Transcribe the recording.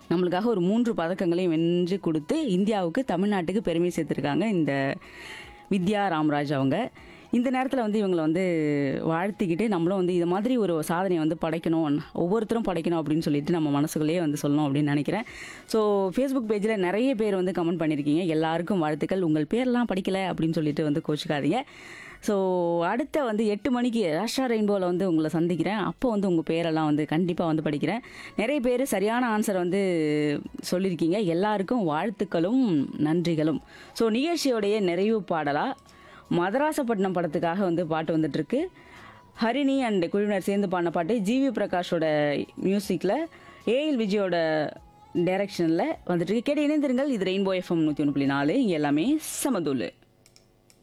நம்மளுக்காக ஒரு மூன்று பதக்கங்களையும் வென்று கொடுத்து இந்தியாவுக்கு தமிழ்நாட்டுக்கு பெருமை சேர்த்துருக்காங்க இந்த வித்யா ராம்ராஜ் அவங்க இந்த நேரத்தில் வந்து இவங்களை வந்து வாழ்த்திக்கிட்டு நம்மளும் வந்து இது மாதிரி ஒரு சாதனையை வந்து படைக்கணும் ஒவ்வொருத்தரும் படைக்கணும் அப்படின்னு சொல்லிட்டு நம்ம மனசுக்குள்ளேயே வந்து சொல்லணும் அப்படின்னு நினைக்கிறேன் ஸோ ஃபேஸ்புக் பேஜில் நிறைய பேர் வந்து கமெண்ட் பண்ணியிருக்கீங்க எல்லாருக்கும் வாழ்த்துக்கள் உங்கள் பேர்லாம் படிக்கலை அப்படின்னு சொல்லிட்டு வந்து கோச்சிக்காதீங்க ஸோ அடுத்த வந்து எட்டு மணிக்கு ராஷ்ட்ரா ரெயின்போவில் வந்து உங்களை சந்திக்கிறேன் அப்போ வந்து உங்கள் பேரெல்லாம் வந்து கண்டிப்பாக வந்து படிக்கிறேன் நிறைய பேர் சரியான ஆன்சர் வந்து சொல்லியிருக்கீங்க எல்லாருக்கும் வாழ்த்துக்களும் நன்றிகளும் ஸோ நிகழ்ச்சியோடைய நிறைவு பாடலாக மதராசப்பட்டினம் படத்துக்காக வந்து பாட்டு வந்துட்டுருக்கு ஹரிணி அண்ட் குழுவினர் சேர்ந்து பாடின பாட்டு ஜிவி பிரகாஷோட மியூசிக்கில் ஏஎல் விஜயோட டைரக்ஷனில் வந்துட்டு கேட்டு இணைந்திருங்கள் இது ரெயின்போ எஃப்எம் நூற்றி ஒன்று புள்ளி நாலு இங்கே எல்லாமே சமதூள்